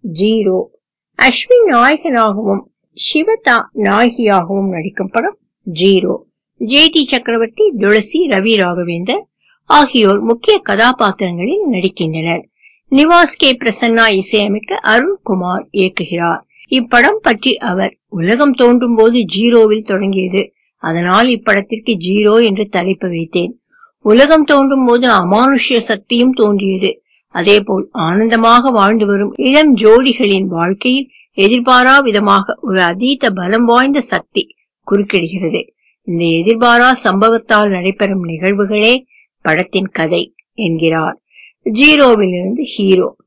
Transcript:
zero Ashwin நாயகனாகவும் சிவதா நாயகியாகவும் நடிக்கும் படம் zero J D சக்கரவர்த்தி துளசி ரவி ராகவேந்தர் ஆகியோர் முக்கிய கதாபாத்திரங்களில் நடிக்கின்றனர் நிவாஸ் கே பிரசன்னா இசையமைக்க அருண்குமார் இயக்குகிறார் இப்படம் பற்றி அவர் உலகம் தோன்றும் போது ஜீரோவில் தொடங்கியது அதனால் இப்படத்திற்கு ஜீரோ என்று தலைப்பு வைத்தேன் உலகம் தோன்றும் போது அமானுஷ்ய சக்தியும் தோன்றியது அதேபோல் ஆனந்தமாக வாழ்ந்து வரும் இளம் ஜோடிகளின் வாழ்க்கையில் எதிர்பாரா விதமாக ஒரு அதீத பலம் வாய்ந்த சக்தி குறுக்கிடுகிறது இந்த எதிர்பாரா சம்பவத்தால் நடைபெறும் நிகழ்வுகளே படத்தின் கதை என்கிறார் ஜீரோவிலிருந்து ஹீரோ